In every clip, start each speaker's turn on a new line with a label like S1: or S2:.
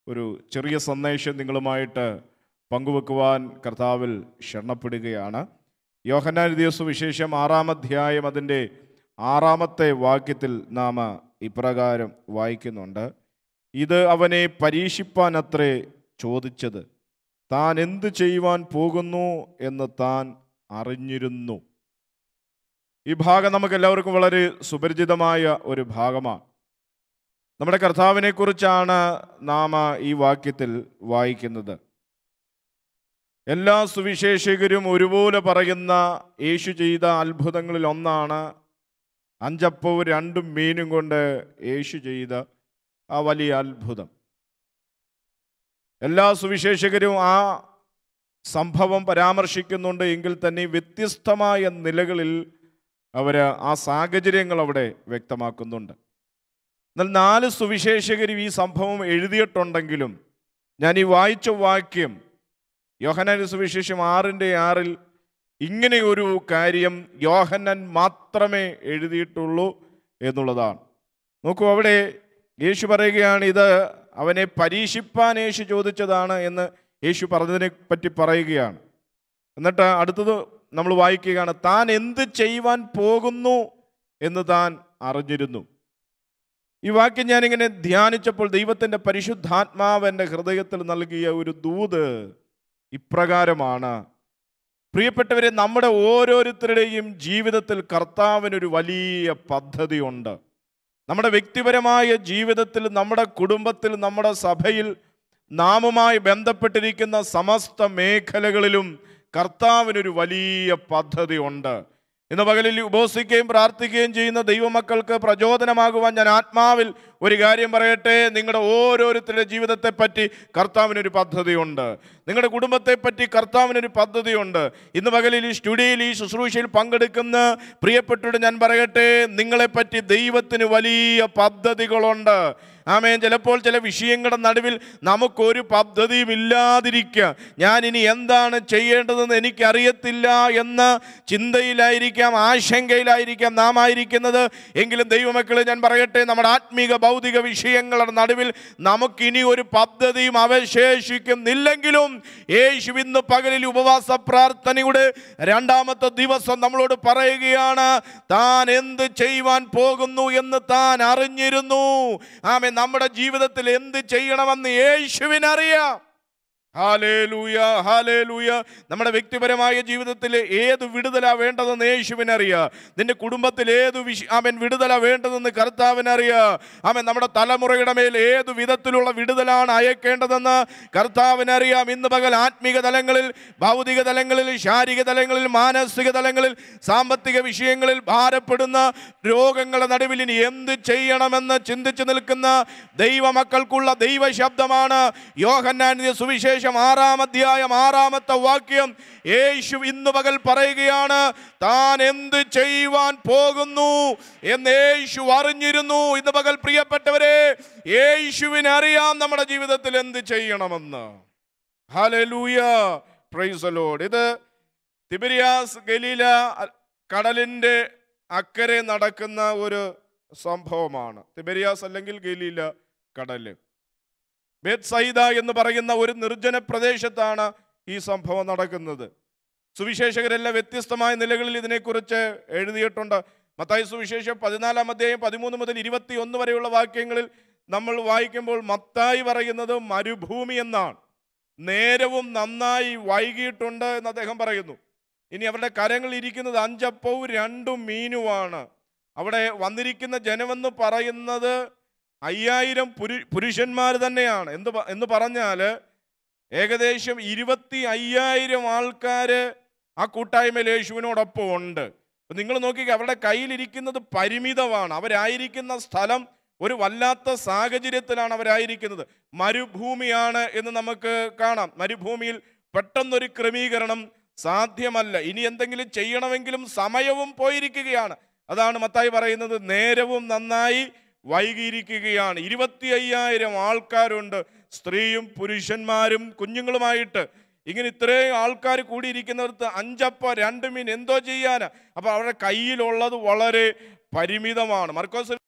S1: ഒരു ചെറിയ സന്ദേശം നിങ്ങളുമായിട്ട് പങ്കുവെക്കുവാൻ കർത്താവിൽ ശരണപ്പെടുകയാണ് യോഹന്നാൻ ദിവസ വിശേഷം ആറാം അധ്യായം അതിൻ്റെ ആറാമത്തെ വാക്യത്തിൽ നാം ഇപ്രകാരം വായിക്കുന്നുണ്ട് ഇത് അവനെ പരീക്ഷിപ്പാനത്രേ ചോദിച്ചത് താൻ എന്ത് ചെയ്യുവാൻ പോകുന്നു എന്ന് താൻ അറിഞ്ഞിരുന്നു ഈ ഭാഗം നമുക്ക് എല്ലാവർക്കും വളരെ സുപരിചിതമായ ഒരു ഭാഗമാണ് നമ്മുടെ കർത്താവിനെ കുറിച്ചാണ് നാം ഈ വാക്യത്തിൽ വായിക്കുന്നത് എല്ലാ സുവിശേഷകരും ഒരുപോലെ പറയുന്ന യേശു ചെയ്ത അത്ഭുതങ്ങളിൽ ഒന്നാണ് അഞ്ചപ്പവും രണ്ടും മീനും കൊണ്ട് യേശു ചെയ്ത ആ വലിയ അത്ഭുതം എല്ലാ സുവിശേഷകരും ആ സംഭവം പരാമർശിക്കുന്നുണ്ട് എങ്കിൽ തന്നെ വ്യത്യസ്തമായ നിലകളിൽ അവർ ആ സാഹചര്യങ്ങൾ അവിടെ വ്യക്തമാക്കുന്നുണ്ട് എന്നാൽ നാല് സുവിശേഷകരും ഈ സംഭവം എഴുതിയിട്ടുണ്ടെങ്കിലും ഞാൻ ഈ വായിച്ച വാക്യം യോഹന്നാൻ സുവിശേഷം ആറിൻ്റെ ആറിൽ ഇങ്ങനെ ഒരു കാര്യം യോഹന്നൻ മാത്രമേ എഴുതിയിട്ടുള്ളൂ എന്നുള്ളതാണ് നോക്കൂ അവിടെ യേശു പറയുകയാണ് ഇത് അവനെ പരീക്ഷിപ്പാൻ യേശു ചോദിച്ചതാണ് എന്ന് യേശു പറഞ്ഞതിനെ പറ്റി പറയുകയാണ് എന്നിട്ട് അടുത്തത് നമ്മൾ വായിക്കുകയാണ് താൻ എന്ത് ചെയ്യുവാൻ പോകുന്നു എന്ന് താൻ അറിഞ്ഞിരുന്നു ഈ വാക്യം ഞാനിങ്ങനെ ധ്യാനിച്ചപ്പോൾ ദൈവത്തിൻ്റെ പരിശുദ്ധാത്മാവ് എൻ്റെ ഹൃദയത്തിൽ നൽകിയ ഒരു ദൂത് ഇപ്രകാരമാണ് പ്രിയപ്പെട്ടവരെ നമ്മുടെ ഓരോരുത്തരുടെയും ജീവിതത്തിൽ കർത്താവിനൊരു വലിയ പദ്ധതിയുണ്ട് നമ്മുടെ വ്യക്തിപരമായ ജീവിതത്തിൽ നമ്മുടെ കുടുംബത്തിൽ നമ്മുടെ സഭയിൽ നാമുമായി ബന്ധപ്പെട്ടിരിക്കുന്ന സമസ്ത മേഖലകളിലും കർത്താവിനൊരു വലിയ പദ്ധതിയുണ്ട് ഇന്ന് പകലിൽ ഉപവസിക്കുകയും പ്രാർത്ഥിക്കുകയും ചെയ്യുന്ന ദൈവമക്കൾക്ക് പ്രചോദനമാകുവാൻ ഞാൻ ആത്മാവിൽ ഒരു കാര്യം പറയട്ടെ നിങ്ങളുടെ ഓരോരുത്തരുടെ ജീവിതത്തെ പറ്റി കർത്താവിനൊരു പദ്ധതിയുണ്ട് നിങ്ങളുടെ കുടുംബത്തെ പറ്റി കർത്താവിനൊരു പദ്ധതിയുണ്ട് ഇന്ന് പകലിൽ ഈ സ്റ്റുഡിയോയിൽ ഈ ശുശ്രൂഷയിൽ പങ്കെടുക്കുന്ന പ്രിയപ്പെട്ടവരോട് ഞാൻ പറയട്ടെ നിങ്ങളെപ്പറ്റി ദൈവത്തിന് വലിയ പദ്ധതികളുണ്ട് ആമേൻ ചിലപ്പോൾ ചില വിഷയങ്ങളുടെ നടുവിൽ നമുക്കൊരു പദ്ധതിയും ഇല്ലാതിരിക്കുക ഞാൻ ഇനി എന്താണ് ചെയ്യേണ്ടതെന്ന് എനിക്കറിയത്തില്ല എന്ന ചിന്തയിലായിരിക്കാം ആശങ്കയിലായിരിക്കാം നാം ആയിരിക്കുന്നത് എങ്കിലും ദൈവമക്കളെ ഞാൻ പറയട്ടെ നമ്മുടെ ആത്മീക ഭൗതിക വിഷയങ്ങളുടെ നടുവിൽ നമുക്കിനി ഒരു പദ്ധതിയും അവശേഷിക്കുന്നില്ലെങ്കിലും യേശു ഇന്ന് പകലിൽ ഉപവാസ പ്രാർത്ഥനയുടെ രണ്ടാമത്തെ ദിവസം നമ്മളോട് പറയുകയാണ് താൻ എന്ത് ചെയ്യുവാൻ പോകുന്നു എന്ന് താൻ അറിഞ്ഞിരുന്നു ആമേ നമ്മുടെ ജീവിതത്തിൽ എന്ത് ചെയ്യണമെന്ന് യേശുവിനറിയാം ഹാലേലൂയ ഹാലേലൂയ നമ്മുടെ വ്യക്തിപരമായ ജീവിതത്തിൽ ഏത് വിടുതലാ വേണ്ടതെന്ന് യേശുവിനറിയാം നിന്റെ കുടുംബത്തിൽ ഏത് വിഷ അവൻ വിടുതല വേണ്ടതെന്ന് കർത്താവിനറിയാം അവൻ നമ്മുടെ തലമുറയുടെ മേൽ ഏത് വിധത്തിലുള്ള വിടുതലാണ് അയക്കേണ്ടതെന്ന് കർത്താവിനറിയാം ഇന്ന് പകൽ ആത്മീക തലങ്ങളിൽ ഭൗതിക തലങ്ങളിൽ ശാരീരിക തലങ്ങളിൽ മാനസിക തലങ്ങളിൽ സാമ്പത്തിക വിഷയങ്ങളിൽ ഭാരപ്പെടുന്ന രോഗങ്ങളുടെ നടുവിൽ ഇനി എന്ത് ചെയ്യണമെന്ന് ചിന്തിച്ചു നിൽക്കുന്ന ദൈവമക്കൾക്കുള്ള ദൈവശബ്ദമാണ് യോഹന്നാനിയ സുവിശേഷം ആറാം അധ്യായം ആറാമത്തെ വാക്യം യേശു ഇന്ന് പകൽ പറയുകയാണ് താൻ എന്ത് ചെയ്യുവാൻ പോകുന്നു എന്ന് യേശു അറിഞ്ഞിരുന്നു ഇന്ന് പകൽ പ്രിയപ്പെട്ടവരെ യേശുവിന് അറിയാം നമ്മുടെ ജീവിതത്തിൽ എന്ത് ചെയ്യണമെന്ന് ഹലലൂയ പ്രൈസ് ലോഡ് ഇത് തിബിരിയാസ് ഗലീല കടലിൻ്റെ അക്കരെ നടക്കുന്ന ഒരു സംഭവമാണ് തിബരിയാസ് അല്ലെങ്കിൽ ഗലീല കടല് ബേത്സൈദ എന്ന് പറയുന്ന ഒരു നിർജ്ജന പ്രദേശത്താണ് ഈ സംഭവം നടക്കുന്നത് സുവിശേഷകരെല്ലാം വ്യത്യസ്തമായ നിലകളിൽ ഇതിനെക്കുറിച്ച് എഴുതിയിട്ടുണ്ട് മത്തായി സുവിശേഷം പതിനാലാം അധ്യായം പതിമൂന്ന് മുതൽ ഇരുപത്തി ഒന്ന് വരെയുള്ള വാക്യങ്ങളിൽ നമ്മൾ വായിക്കുമ്പോൾ മത്തായി പറയുന്നത് മരുഭൂമി എന്നാണ് നേരവും നന്നായി വൈകിയിട്ടുണ്ട് എന്ന് അദ്ദേഹം പറയുന്നു ഇനി അവരുടെ കരങ്ങളിൽ ഇരിക്കുന്നത് അഞ്ചപ്പവും രണ്ടും മീനുമാണ് അവിടെ വന്നിരിക്കുന്ന ജനമെന്ന് പറയുന്നത് അയ്യായിരം പുരു പുരുഷന്മാർ തന്നെയാണ് എന്ത് പ- എന്ന് പറഞ്ഞാൽ ഏകദേശം ഇരുപത്തി അയ്യായിരം ആൾക്കാർ ആ കൂട്ടായ്മയിൽ യേശുവിനോടൊപ്പം ഉണ്ട് അപ്പം നിങ്ങൾ നോക്കിക്കുക അവരുടെ കയ്യിലിരിക്കുന്നത് പരിമിതമാണ് അവരായിരിക്കുന്ന സ്ഥലം ഒരു വല്ലാത്ത സാഹചര്യത്തിലാണ് അവരായിരിക്കുന്നത് മരുഭൂമിയാണ് എന്ന് നമുക്ക് കാണാം മരുഭൂമിയിൽ പെട്ടെന്നൊരു ക്രമീകരണം സാധ്യമല്ല ഇനി എന്തെങ്കിലും ചെയ്യണമെങ്കിലും സമയവും പോയിരിക്കുകയാണ് അതാണ് മത്തായി പറയുന്നത് നേരവും നന്നായി വൈകിയിരിക്കുകയാണ് ഇരുപത്തി അയ്യായിരം ആൾക്കാരുണ്ട് സ്ത്രീയും പുരുഷന്മാരും കുഞ്ഞുങ്ങളുമായിട്ട് ഇങ്ങനെ ഇത്രയും ആൾക്കാർ കൂടിയിരിക്കുന്നിടത്ത് അഞ്ചപ്പ രണ്ട് മീൻ എന്തോ ചെയ്യാനാ അപ്പൊ അവരുടെ കയ്യിലുള്ളത് വളരെ പരിമിതമാണ് മർക്കോസ്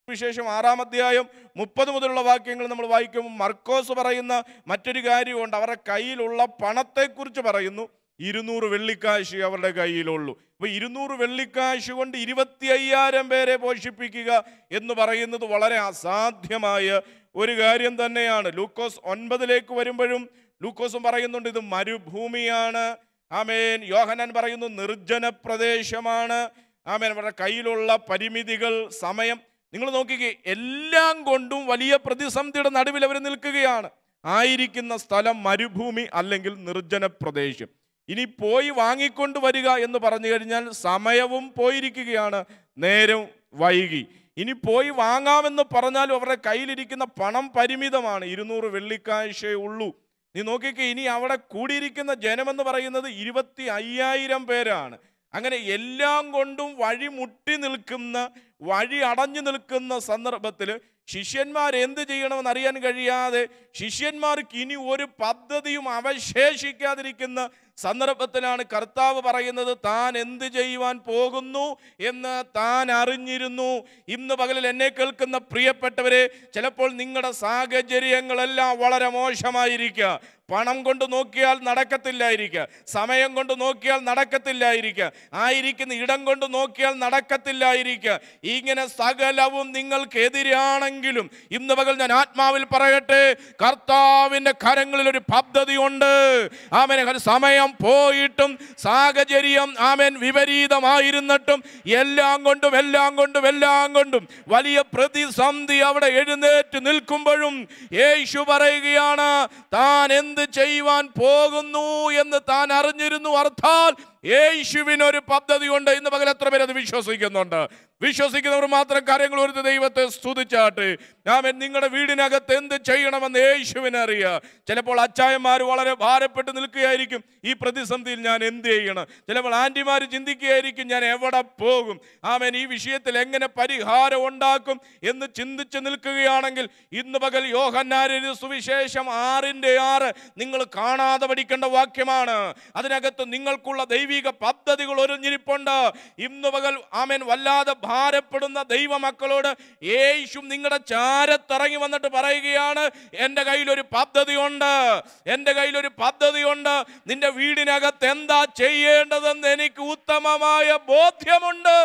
S1: വിശേഷം ആറാം അധ്യായം മുപ്പത് മുതലുള്ള വാക്യങ്ങൾ നമ്മൾ വായിക്കുമ്പോൾ മർക്കോസ് പറയുന്ന മറ്റൊരു കാര്യമുണ്ട് അവരുടെ കയ്യിലുള്ള പണത്തെക്കുറിച്ച് പറയുന്നു ഇരുന്നൂറ് വെള്ളിക്കാശ് അവരുടെ കയ്യിലുള്ളൂ അപ്പൊ ഇരുന്നൂറ് വെള്ളിക്കാശ് കൊണ്ട് ഇരുപത്തി അയ്യായിരം പേരെ പോഷിപ്പിക്കുക എന്ന് പറയുന്നത് വളരെ അസാധ്യമായ ഒരു കാര്യം തന്നെയാണ് ലൂക്കോസ് ഒൻപതിലേക്ക് വരുമ്പോഴും ലൂക്കോസും പറയുന്നുണ്ട് ഇത് മരുഭൂമിയാണ് ആമേൻ യോഹനാൻ പറയുന്നു നിർജ്ജന പ്രദേശമാണ് ആമേൻ അവരുടെ കയ്യിലുള്ള പരിമിതികൾ സമയം നിങ്ങൾ നോക്കിക്കേ എല്ലാം കൊണ്ടും വലിയ പ്രതിസന്ധിയുടെ നടുവിൽ അവർ നിൽക്കുകയാണ് ആയിരിക്കുന്ന സ്ഥലം മരുഭൂമി അല്ലെങ്കിൽ നിർജ്ജന പ്രദേശം ഇനി പോയി വാങ്ങിക്കൊണ്ട് വരിക എന്ന് പറഞ്ഞു കഴിഞ്ഞാൽ സമയവും പോയിരിക്കുകയാണ് നേരം വൈകി ഇനി പോയി വാങ്ങാമെന്ന് പറഞ്ഞാലും അവരുടെ കയ്യിലിരിക്കുന്ന പണം പരിമിതമാണ് ഇരുന്നൂറ് വെള്ളിക്കാഴ്ചയേ ഉള്ളൂ നീ നോക്കിക്കേ ഇനി അവിടെ കൂടിയിരിക്കുന്ന ജനമെന്ന് പറയുന്നത് ഇരുപത്തി അയ്യായിരം പേരാണ് അങ്ങനെ എല്ലാം കൊണ്ടും വഴി മുട്ടി നിൽക്കുന്ന വഴി അടഞ്ഞു നിൽക്കുന്ന സന്ദർഭത്തിൽ ശിഷ്യന്മാർ എന്ത് ചെയ്യണമെന്ന് അറിയാൻ കഴിയാതെ ശിഷ്യന്മാർക്ക് ഇനി ഒരു പദ്ധതിയും അവശേഷിക്കാതിരിക്കുന്ന സന്ദർഭത്തിലാണ് കർത്താവ് പറയുന്നത് താൻ എന്ത് ചെയ്യുവാൻ പോകുന്നു എന്ന് താൻ അറിഞ്ഞിരുന്നു ഇന്ന് പകലിൽ എന്നെ കേൾക്കുന്ന പ്രിയപ്പെട്ടവരെ ചിലപ്പോൾ നിങ്ങളുടെ സാഹചര്യങ്ങളെല്ലാം വളരെ മോശമായിരിക്കുക പണം കൊണ്ട് നോക്കിയാൽ നടക്കത്തില്ലായിരിക്കുക സമയം കൊണ്ട് നോക്കിയാൽ നടക്കത്തില്ലായിരിക്കുക ആയിരിക്കുന്ന ഇടം കൊണ്ട് നോക്കിയാൽ നടക്കത്തില്ലായിരിക്കുക ഇങ്ങനെ സകലവും നിങ്ങൾക്കെതിരാണെങ്കിലും ഇന്ന് പകൽ ഞാൻ ആത്മാവിൽ പറയട്ടെ കർത്താവിൻ്റെ കരങ്ങളിൽ ഒരു പദ്ധതിയുണ്ട് ആമേൻ സമയം പോയിട്ടും സാഹചര്യം ആമേൻ വിപരീതമായിരുന്നിട്ടും എല്ലാം കൊണ്ടും എല്ലാം കൊണ്ടും എല്ലാം കൊണ്ടും വലിയ പ്രതിസന്ധി അവിടെ എഴുന്നേറ്റ് നിൽക്കുമ്പോഴും യേശു പറയുകയാണ് താൻ എന്ത് ചെയ്യുവാൻ പോകുന്നു എന്ന് താൻ അറിഞ്ഞിരുന്നു അർത്ഥാൽ യേശുവിനൊരു പദ്ധതിയുണ്ട് ഇന്ന് പകൽ എത്ര പേര് അത് വിശ്വസിക്കുന്നുണ്ട് വിശ്വസിക്കുന്നവർ മാത്രം കാര്യങ്ങൾ ഒരു ദൈവത്തെ സ്തുതിച്ചാട്ടെ ഞാൻ നിങ്ങളുടെ വീടിനകത്ത് എന്ത് ചെയ്യണമെന്ന് യേശുവിനെ അറിയാം ചിലപ്പോൾ അച്ചായന്മാർ വളരെ ഭാരപ്പെട്ട് നിൽക്കുകയായിരിക്കും ഈ പ്രതിസന്ധിയിൽ ഞാൻ എന്ത് ചെയ്യണം ചിലപ്പോൾ ആൻറ്റിമാർ ചിന്തിക്കുകയായിരിക്കും ഞാൻ എവിടെ പോകും ആമൻ ഈ വിഷയത്തിൽ എങ്ങനെ പരിഹാരം ഉണ്ടാക്കും എന്ന് ചിന്തിച്ച് നിൽക്കുകയാണെങ്കിൽ ഇന്ന് പകൽ യോഹന്നാരിന് സുവിശേഷം ആറിൻ്റെ ആറ് നിങ്ങൾ കാണാതെ പഠിക്കേണ്ട വാക്യമാണ് അതിനകത്ത് നിങ്ങൾക്കുള്ള ദൈവിക പദ്ധതികൾ ഒരുഞ്ഞിരിപ്പുണ്ട് ഇന്ന് പകൽ ആമേൻ വല്ലാതെ ഭാരപ്പെടുന്ന ദൈവമക്കളോട് യേശു നിങ്ങളുടെ ചാരത്തിറങ്ങി വന്നിട്ട് പറയുകയാണ് എൻ്റെ കയ്യിലൊരു പദ്ധതിയുണ്ട് എൻ്റെ കയ്യിലൊരു പദ്ധതിയുണ്ട് നിന്റെ വീടിനകത്ത് എന്താ ചെയ്യേണ്ടതെന്ന് എനിക്ക് ഉത്തമമായ ബോധ്യമുണ്ട്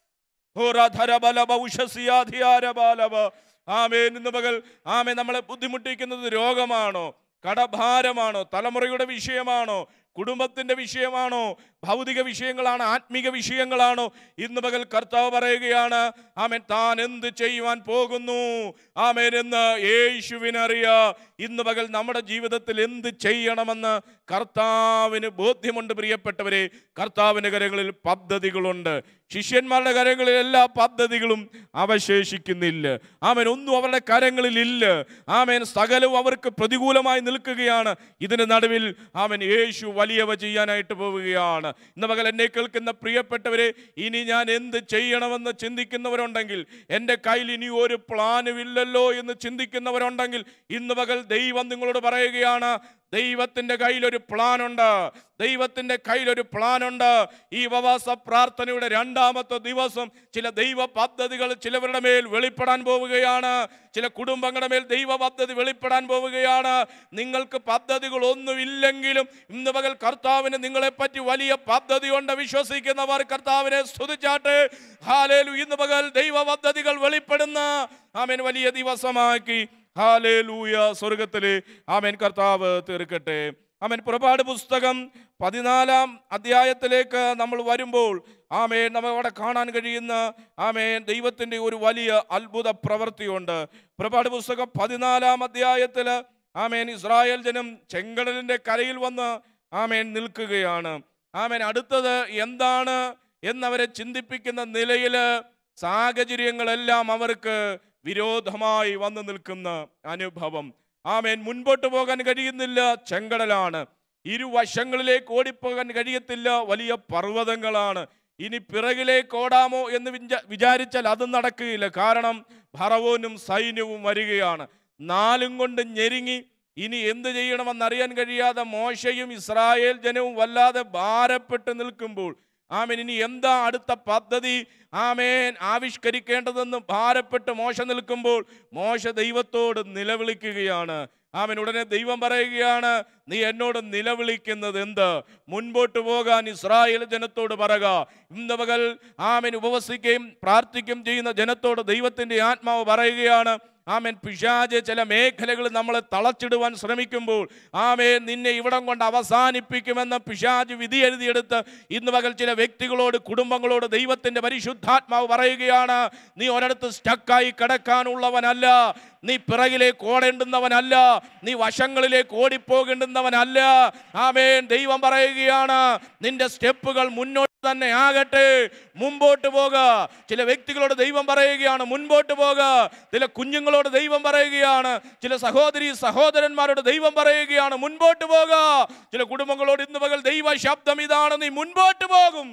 S1: ഹോരാധരബലബ ഉഷസിയാധിയാരബാലബ ആമേൻ ഇന്ന് പകൽ ആമേ നമ്മളെ ബുദ്ധിമുട്ടിക്കുന്നത് രോഗമാണോ കടഭാരമാണോ തലമുറയുടെ വിഷയമാണോ കുടുംബത്തിന്റെ വിഷയമാണോ ഭൗതിക വിഷയങ്ങളാണ് ആത്മീക വിഷയങ്ങളാണോ ഇന്ന് പകൽ കർത്താവ് പറയുകയാണ് ആമേൻ താൻ എന്ത് ചെയ്യുവാൻ പോകുന്നു ആമേൻ എന്ന് യേശുവിനറിയാ ഇന്ന് പകൽ നമ്മുടെ ജീവിതത്തിൽ എന്ത് ചെയ്യണമെന്ന് കർത്താവിന് ബോധ്യമുണ്ട് പ്രിയപ്പെട്ടവരെ കർത്താവിൻ്റെ കരങ്ങളിൽ പദ്ധതികളുണ്ട് ശിഷ്യന്മാരുടെ കരങ്ങളിൽ എല്ലാ പദ്ധതികളും അവശേഷിക്കുന്നില്ല ആമേൻ ഒന്നും അവരുടെ കരങ്ങളിൽ ഇല്ല ആമേൻ സകലവും അവർക്ക് പ്രതികൂലമായി നിൽക്കുകയാണ് ഇതിന് നടുവിൽ ആമേൻ യേശു വലിയവ ചെയ്യാനായിട്ട് പോവുകയാണ് ഇന്ന് മകൾ എന്നെ കേൾക്കുന്ന പ്രിയപ്പെട്ടവരെ ഇനി ഞാൻ എന്ത് ചെയ്യണമെന്ന് ചിന്തിക്കുന്നവരുണ്ടെങ്കിൽ എൻ്റെ കയ്യിൽ ഇനി ഒരു പ്ലാനും ഇല്ലല്ലോ എന്ന് ചിന്തിക്കുന്നവരുണ്ടെങ്കിൽ ഇന്ന് മകൾ ദൈവം നിങ്ങളോട് പറയുകയാണ് ദൈവത്തിൻ്റെ കയ്യിലൊരു പ്ലാനുണ്ട് ദൈവത്തിൻ്റെ കയ്യിലൊരു പ്ലാനുണ്ട് ഈ ഉപവാസ പ്രാർത്ഥനയുടെ രണ്ടാമത്തെ ദിവസം ചില ദൈവ പദ്ധതികൾ ചിലവരുടെ മേൽ വെളിപ്പെടാൻ പോവുകയാണ് ചില കുടുംബങ്ങളുടെ മേൽ ദൈവ പദ്ധതി വെളിപ്പെടാൻ പോവുകയാണ് നിങ്ങൾക്ക് പദ്ധതികൾ ഒന്നുമില്ലെങ്കിലും ഇന്ന് പകൽ കർത്താവിന് നിങ്ങളെപ്പറ്റി വലിയ പദ്ധതിയുണ്ട് വിശ്വസിക്കുന്നവർ കർത്താവിനെ സ്തുതിച്ചാട്ടെ ഹാലേലു ഇന്ന് പകൽ ദൈവ പദ്ധതികൾ വെളിപ്പെടുന്ന ആമേൻ വലിയ ദിവസമാക്കി ഹാലേലൂയ സ്വർഗത്തിലെ ആമേൻ കർത്താവ് തീർക്കട്ടെ ആമേൻ പുറപ്പാട് പുസ്തകം പതിനാലാം അധ്യായത്തിലേക്ക് നമ്മൾ വരുമ്പോൾ ആമേൻ നമ്മൾ അവിടെ കാണാൻ കഴിയുന്ന ആമേൻ ദൈവത്തിൻ്റെ ഒരു വലിയ അത്ഭുത പ്രവൃത്തിയുണ്ട് പുറപ്പാട് പുസ്തകം പതിനാലാം അധ്യായത്തിൽ ആമേൻ ഇസ്രായേൽ ജനം ചെങ്കടലിൻ്റെ കരയിൽ വന്ന് ആമേൻ നിൽക്കുകയാണ് ആമേൻ അടുത്തത് എന്താണ് എന്നവരെ ചിന്തിപ്പിക്കുന്ന നിലയിൽ സാഹചര്യങ്ങളെല്ലാം അവർക്ക് വിരോധമായി വന്നു നിൽക്കുന്ന അനുഭവം ആമേൻ മുൻപോട്ട് പോകാൻ കഴിയുന്നില്ല ചെങ്കടലാണ് ഇരുവശങ്ങളിലേക്ക് ഓടിപ്പോകാൻ കഴിയത്തില്ല വലിയ പർവ്വതങ്ങളാണ് ഇനി പിറകിലേക്ക് ഓടാമോ എന്ന് വിചാ- വിചാരിച്ചാൽ അതും നടക്കുകയില്ല കാരണം ഭറവോനും സൈന്യവും വരികയാണ് നാലും കൊണ്ട് ഞെരുങ്ങി ഇനി എന്ത് ചെയ്യണമെന്നറിയാൻ കഴിയാതെ മോശയും ഇസ്രായേൽ ജനവും വല്ലാതെ ഭാരപ്പെട്ട് നിൽക്കുമ്പോൾ ആമേൻ ഇനി എന്താ അടുത്ത പദ്ധതി ആമേൻ ആവിഷ്കരിക്കേണ്ടതെന്ന് ഭാരപ്പെട്ട് മോശ നിൽക്കുമ്പോൾ മോശ ദൈവത്തോട് നിലവിളിക്കുകയാണ് ആമൻ ഉടനെ ദൈവം പറയുകയാണ് നീ എന്നോട് നിലവിളിക്കുന്നത് എന്ത് മുൻപോട്ട് പോകാൻ ഇസ്രായേൽ ജനത്തോട് പറക ഇന്ന് പകൽ ആമൻ ഉപവസിക്കുകയും പ്രാർത്ഥിക്കുകയും ചെയ്യുന്ന ജനത്തോട് ദൈവത്തിൻ്റെ ആത്മാവ് പറയുകയാണ് ആമേൻ പിശാജ് ചില മേഖലകൾ നമ്മളെ തളച്ചിടുവാൻ ശ്രമിക്കുമ്പോൾ ആമേൻ നിന്നെ ഇവിടം കൊണ്ട് അവസാനിപ്പിക്കുമെന്ന് പിശാജ് വിധി എഴുതിയെടുത്ത് ഇന്ന് പകൽ ചില വ്യക്തികളോട് കുടുംബങ്ങളോട് ദൈവത്തിൻ്റെ പരിശുദ്ധാത്മാവ് പറയുകയാണ് നീ ഒരിടത്ത് സ്റ്റക്കായി കിടക്കാനുള്ളവനല്ല നീ പിറകിലേക്ക് ഓടേണ്ടുന്നവനല്ല നീ വശങ്ങളിലേക്ക് ഓടിപ്പോകേണ്ടുന്നവനല്ല ആമേൻ ദൈവം പറയുകയാണ് നിന്റെ സ്റ്റെപ്പുകൾ മുന്നോട്ട് തന്നെ ആകട്ടെ മുമ്പോട്ട് പോക ചില വ്യക്തികളോട് ദൈവം പറയുകയാണ് മുൻപോട്ട് പോക ചില കുഞ്ഞുങ്ങളോട് ദൈവം പറയുകയാണ് ചില സഹോദരി സഹോദരന്മാരോട് ദൈവം പറയുകയാണ് മുൻപോട്ട് പോക ചില കുടുംബങ്ങളോട് ഇന്ന് പകൽ ദൈവ ശബ്ദം ഇതാണ് നീ മുൻപോട്ട് പോകും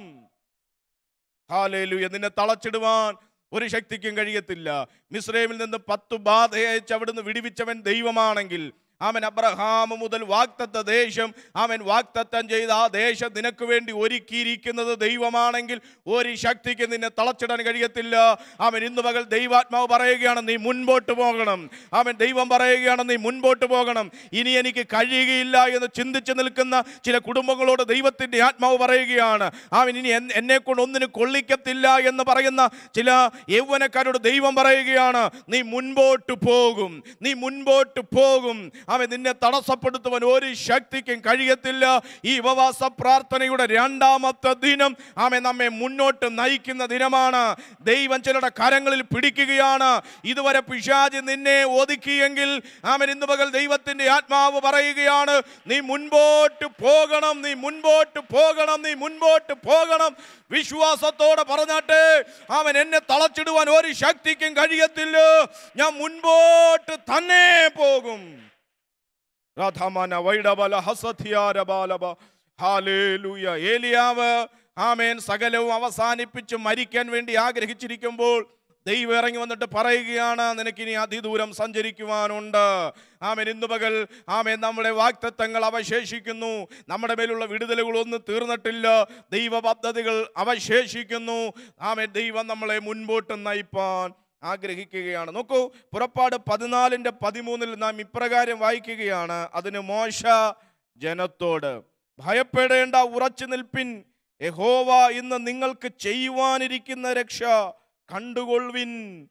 S1: ഹാലേലുയ നിന്നെ തളച്ചിടുവാൻ ഒരു ശക്തിക്കും കഴിയത്തില്ല മിസ്രൈമിൽ നിന്ന് പത്തു ബാധയച്ച് അവിടുന്ന് വിടിവിച്ചവൻ ദൈവമാണെങ്കിൽ അവൻ അബ്രഹാം മുതൽ വാക്തത്വ ദേശം അവൻ വാക്തത്വം ചെയ്ത ആ ദേശം നിനക്ക് വേണ്ടി ഒരുക്കിയിരിക്കുന്നത് ദൈവമാണെങ്കിൽ ഒരു ശക്തിക്ക് നിന്നെ തളച്ചിടാൻ കഴിയത്തില്ല അവൻ ഇന്ന് പകൽ ദൈവാത്മാവ് പറയുകയാണ് നീ മുൻപോട്ട് പോകണം അവൻ ദൈവം പറയുകയാണ് നീ മുൻപോട്ട് പോകണം ഇനി എനിക്ക് കഴിയുകയില്ല എന്ന് ചിന്തിച്ച് നിൽക്കുന്ന ചില കുടുംബങ്ങളോട് ദൈവത്തിൻ്റെ ആത്മാവ് പറയുകയാണ് അവൻ ഇനി എൻ- എന്നെ കൊണ്ട് ഒന്നിനും കൊള്ളിക്കത്തില്ല എന്ന് പറയുന്ന ചില യൗവനക്കാരോട് ദൈവം പറയുകയാണ് നീ മുൻപോട്ട് പോകും നീ മുൻപോട്ട് പോകും അവൻ നിന്നെ തടസ്സപ്പെടുത്തുവാൻ ഒരു ശക്തിക്കും കഴിയത്തില്ല ഈ ഉപവാസ പ്രാർത്ഥനയുടെ രണ്ടാമത്തെ ദിനം അവൻ നമ്മെ മുന്നോട്ട് നയിക്കുന്ന ദിനമാണ് ദൈവം ചിലരുടെ കരങ്ങളിൽ പിടിക്കുകയാണ് ഇതുവരെ പിശാജ് നിന്നെ ഒതുക്കിയെങ്കിൽ അവൻ ഇന്ന് പകൽ ദൈവത്തിന്റെ ആത്മാവ് പറയുകയാണ് നീ മുൻപോട്ട് പോകണം നീ മുൻപോട്ട് പോകണം നീ മുൻപോട്ട് പോകണം വിശ്വാസത്തോടെ പറഞ്ഞാട്ടെ അവൻ എന്നെ തളച്ചിടുവാൻ ഒരു ശക്തിക്കും കഴിയത്തില്ല ഞാൻ മുൻപോട്ട് തന്നെ പോകും രാധാമാന വൈഡബല ഹസഥിയാരബാലബ ഹാലേലൂയ ഏലിയാവ് ആമേൻ സകലവും അവസാനിപ്പിച്ച് മരിക്കാൻ വേണ്ടി ആഗ്രഹിച്ചിരിക്കുമ്പോൾ ദൈവം ഇറങ്ങി വന്നിട്ട് പറയുകയാണ് നിനക്കിനി അതിദൂരം സഞ്ചരിക്കുവാനുണ്ട് ആമേൻ ഇന്ന് പകൽ ആമേൻ നമ്മുടെ വാക്തത്വങ്ങൾ അവശേഷിക്കുന്നു നമ്മുടെ മേലുള്ള വിടുതലുകളൊന്നും തീർന്നിട്ടില്ല ദൈവ പദ്ധതികൾ അവശേഷിക്കുന്നു ആമേൻ ദൈവം നമ്മളെ മുൻപോട്ട് നയിപ്പാൻ ആഗ്രഹിക്കുകയാണ് നോക്കൂ പുറപ്പാട് പതിനാലിൻ്റെ പതിമൂന്നിൽ നാം ഇപ്രകാരം വായിക്കുകയാണ് അതിന് മോശ ജനത്തോട് ഭയപ്പെടേണ്ട ഉറച്ചു നിൽപ്പിൻ യഹോവ ഇന്ന് നിങ്ങൾക്ക് ചെയ്യുവാനിരിക്കുന്ന രക്ഷ കണ്ടുകൊള്ളുവിൻ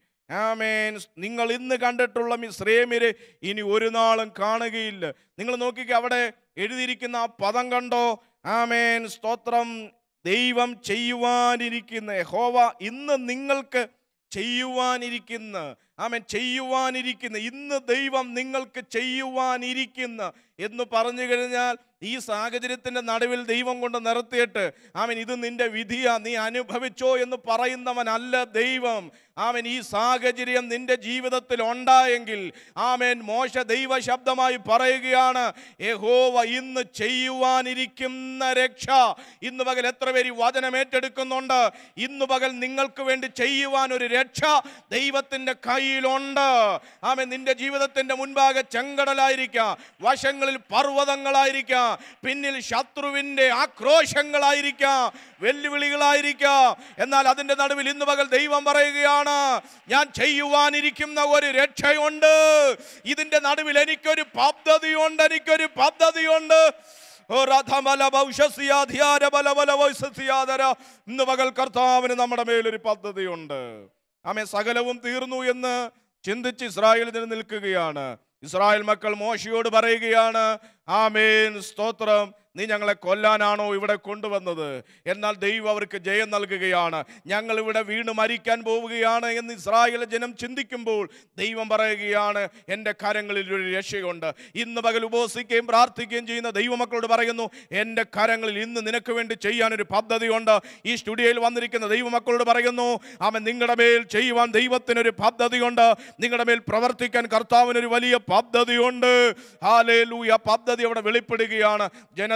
S1: ആമേൻ നിങ്ങൾ ഇന്ന് കണ്ടിട്ടുള്ള മിശ്രേമിരെ ഇനി ഒരു നാളും കാണുകയില്ല നിങ്ങൾ നോക്കിക്കേ അവിടെ എഴുതിയിരിക്കുന്ന ആ പദം കണ്ടോ ആമേൻ സ്തോത്രം ദൈവം ചെയ്യുവാനിരിക്കുന്ന യഹോവ ഇന്ന് നിങ്ങൾക്ക് ചെയ്യുവാനിരിക്കുന്ന ആമൻ ചെയ്യുവാനിരിക്കുന്ന ഇന്ന് ദൈവം നിങ്ങൾക്ക് ചെയ്യുവാനിരിക്കുന്ന എന്ന് പറഞ്ഞു കഴിഞ്ഞാൽ ഈ സാഹചര്യത്തിന്റെ നടുവിൽ ദൈവം കൊണ്ട് നിർത്തിയിട്ട് ആമൻ ഇത് നിന്റെ വിധിയാ നീ അനുഭവിച്ചോ എന്ന് പറയുന്നവനല്ല ദൈവം ആമൻ ഈ സാഹചര്യം നിന്റെ ജീവിതത്തിൽ ഉണ്ടായെങ്കിൽ ആമേൻ മോശ ദൈവ ശബ്ദമായി പറയുകയാണ് യഹോവ ഇന്ന് ചെയ്യുവാനിരിക്കുന്ന രക്ഷ ഇന്ന് പകൽ എത്ര പേര് ഈ വചനം ഏറ്റെടുക്കുന്നുണ്ട് ഇന്ന് പകൽ നിങ്ങൾക്ക് വേണ്ടി ചെയ്യുവാൻ ഒരു രക്ഷ ദൈവത്തിന്റെ കയ്യിലുണ്ട് ആമൻ നിന്റെ ജീവിതത്തിന്റെ മുൻപാകെ ചെങ്കടലായിരിക്കാം വശങ്ങളിൽ പർവ്വതങ്ങളായിരിക്കാം പിന്നിൽ ശത്രുവിന്റെ ആക്രോശങ്ങളായിരിക്കാം വെല്ലുവിളികളായിരിക്കാം എന്നാൽ അതിന്റെ നടുവിൽ ഇന്ന് പകൽ ദൈവം പറയുകയാണ് ഞാൻ ചെയ്യുവാനിരിക്കുന്ന ഒരു രക്ഷയുണ്ട് ഇതിന്റെ നടുവിൽ എനിക്കൊരു പദ്ധതിയുണ്ട് എനിക്കൊരു പദ്ധതിയുണ്ട് ഓ രഥബല ഭൗഷസ്യാധികാര ബലബല വൈസസ്യാദര. ഇന്ന് പകൽ കർത്താവിന് നമ്മുടെ മേലൊരു പദ്ധതിയുണ്ട് ആമേ സകലവും തീർന്നു എന്ന് ചിന്തിച്ച് ഇസ്രായേൽ ഇതിന് നിൽക്കുകയാണ് ഇസ്രായേൽ മക്കൾ മോശയോട് പറയുകയാണ് ആമേൻ സ്തോത്രം നീ ഞങ്ങളെ കൊല്ലാനാണോ ഇവിടെ കൊണ്ടുവന്നത് എന്നാൽ ദൈവം അവർക്ക് ജയം നൽകുകയാണ് ഞങ്ങൾ ഇവിടെ വീണ് മരിക്കാൻ പോവുകയാണ് എന്ന് ഇസ്രായേൽ ജനം ചിന്തിക്കുമ്പോൾ ദൈവം പറയുകയാണ് എൻ്റെ കരങ്ങളിൽ ഒരു രക്ഷയുണ്ട് ഇന്ന് പകൽ ഉപവസിക്കുകയും പ്രാർത്ഥിക്കുകയും ചെയ്യുന്ന ദൈവമക്കളോട് പറയുന്നു എൻ്റെ കരങ്ങളിൽ ഇന്ന് നിനക്ക് വേണ്ടി ചെയ്യാനൊരു പദ്ധതിയുണ്ട് ഈ സ്റ്റുഡിയോയിൽ വന്നിരിക്കുന്ന ദൈവമക്കളോട് പറയുന്നു അവൻ നിങ്ങളുടെ മേൽ ചെയ്യുവാൻ ദൈവത്തിനൊരു പദ്ധതിയുണ്ട് നിങ്ങളുടെ മേൽ പ്രവർത്തിക്കാൻ കർത്താവിനൊരു വലിയ പദ്ധതിയുണ്ട് ഹാലേലൂയ പദ്ധതി അവിടെ വെളിപ്പെടുകയാണ് ജനത്തെ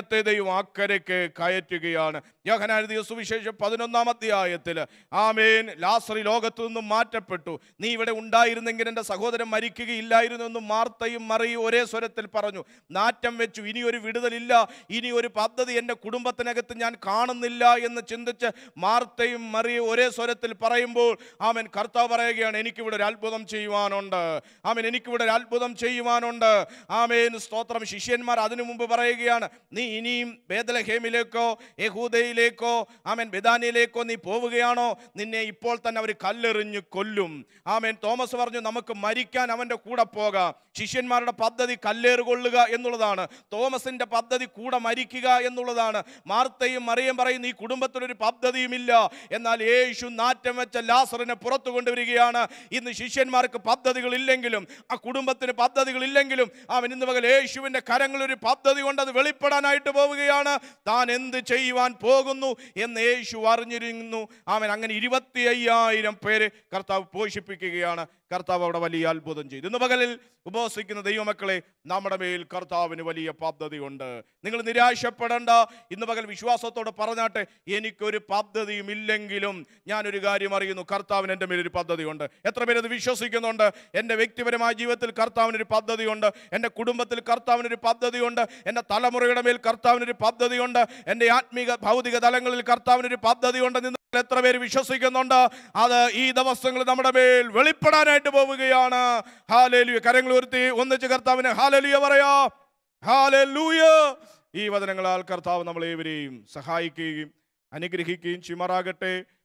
S1: ജനത്തെ ദൈവം അക്കരയ്ക്ക് കയറ്റുകയാണ് യോഹനാനുദിയ സുവിശേഷം പതിനൊന്നാം അധ്യായത്തിൽ ആമേൻ ലാസറി ലോകത്തു നിന്നും മാറ്റപ്പെട്ടു നീ ഇവിടെ ഉണ്ടായിരുന്നെങ്കിൽ എൻ്റെ സഹോദരൻ മരിക്കുകയില്ലായിരുന്നു എന്ന് മാർത്തയും മറിയും ഒരേ സ്വരത്തിൽ പറഞ്ഞു നാറ്റം വെച്ചു ഇനി ഒരു വിടുതലില്ല ഇനി ഒരു പദ്ധതി എൻ്റെ കുടുംബത്തിനകത്ത് ഞാൻ കാണുന്നില്ല എന്ന് ചിന്തിച്ച് മാർത്തയും മറിയും ഒരേ സ്വരത്തിൽ പറയുമ്പോൾ ആമൻ കർത്താവ് പറയുകയാണ് എനിക്കിവിടെ ഒരു അത്ഭുതം ചെയ്യുവാനുണ്ട് ആമൻ എനിക്കിവിടെ ഒരു അത്ഭുതം ചെയ്യുവാനുണ്ട് ആമേൻ സ്തോത്രം ശിഷ്യന്മാർ അതിനു മുമ്പ് പറയുകയാണ് നീ ഇനിയും ബേദലഹേമിലേക്കോ യഹൂദയിലേക്കോ ആമൻ ബെദാനിയിലേക്കോ നീ പോവുകയാണോ നിന്നെ ഇപ്പോൾ തന്നെ അവർ കല്ലെറിഞ്ഞ് കൊല്ലും ആമേൻ തോമസ് പറഞ്ഞു നമുക്ക് മരിക്കാൻ അവൻ്റെ കൂടെ പോകാം ശിഷ്യന്മാരുടെ പദ്ധതി കല്ലേറ് കൊള്ളുക എന്നുള്ളതാണ് തോമസിന്റെ പദ്ധതി കൂടെ മരിക്കുക എന്നുള്ളതാണ് മാർത്തയും മറിയം പറയും ഈ കുടുംബത്തിനൊരു പദ്ധതിയുമില്ല എന്നാൽ യേശു നാറ്റം വെച്ച ലാസറിനെ പുറത്തു കൊണ്ടുവരികയാണ് ഇന്ന് ശിഷ്യന്മാർക്ക് പദ്ധതികൾ ഇല്ലെങ്കിലും ആ കുടുംബത്തിന് പദ്ധതികൾ ഇല്ലെങ്കിലും അവൻ ഇന്ന് പകൽ യേശുവിന്റെ കരങ്ങളിൽ ഒരു പദ്ധതി കൊണ്ട് അത് വെളിപ്പെടാനായിട്ട് പോവുകയാണ് താൻ എന്ത് ചെയ്യുവാൻ പോകുന്നു എന്ന് യേശു അറിഞ്ഞിരുന്നു അവൻ അങ്ങനെ ഇരുപത്തി അയ്യായിരം പേര് കർത്താവ് പോഷിപ്പിക്കുകയാണ് കർത്താവ് അവിടെ വലിയ അത്ഭുതം ചെയ്തു ഇന്ന് പകലിൽ ഉപവസിക്കുന്ന ദൈവമക്കളെ നമ്മുടെ മേൽ കർത്താവിന് വലിയ പദ്ധതിയുണ്ട് നിങ്ങൾ നിരാശപ്പെടേണ്ട ഇന്ന് പകൽ വിശ്വാസത്തോടെ പറഞ്ഞാട്ടെ എനിക്കൊരു പദ്ധതിയും ഇല്ലെങ്കിലും ഞാനൊരു കാര്യം അറിയുന്നു കർത്താവിന് എൻ്റെ മേലൊരു പദ്ധതിയുണ്ട് എത്ര പേരത് വിശ്വസിക്കുന്നുണ്ട് എൻ്റെ വ്യക്തിപരമായ ജീവിതത്തിൽ കർത്താവിനൊരു പദ്ധതിയുണ്ട് എൻ്റെ കുടുംബത്തിൽ കർത്താവിനൊരു പദ്ധതിയുണ്ട് എൻ്റെ തലമുറയുടെ മേൽ കർത്താവിനൊരു പദ്ധതിയുണ്ട് എൻ്റെ ആത്മീക ഭൗതിക തലങ്ങളിൽ കർത്താവിനൊരു പദ്ധതിയുണ്ട് നിന്ന് എത്ര പേര് വിശ്വസിക്കുന്നുണ്ട് അത് ഈ ദിവസങ്ങളിൽ നമ്മുടെ മേൽ വെളിപ്പെടാനായിട്ട് പോവുകയാണ് ഹാലേലുയ കരങ്ങൾ ഉയർത്തി ഒന്നിച്ച് കർത്താവിന് ഹാലേലുയ പറയാ ഹാലേലൂയ ഈ വചനങ്ങളാൽ കർത്താവ് നമ്മളേവരെയും സഹായിക്കുകയും അനുഗ്രഹിക്കുകയും ചിമറാകട്ടെ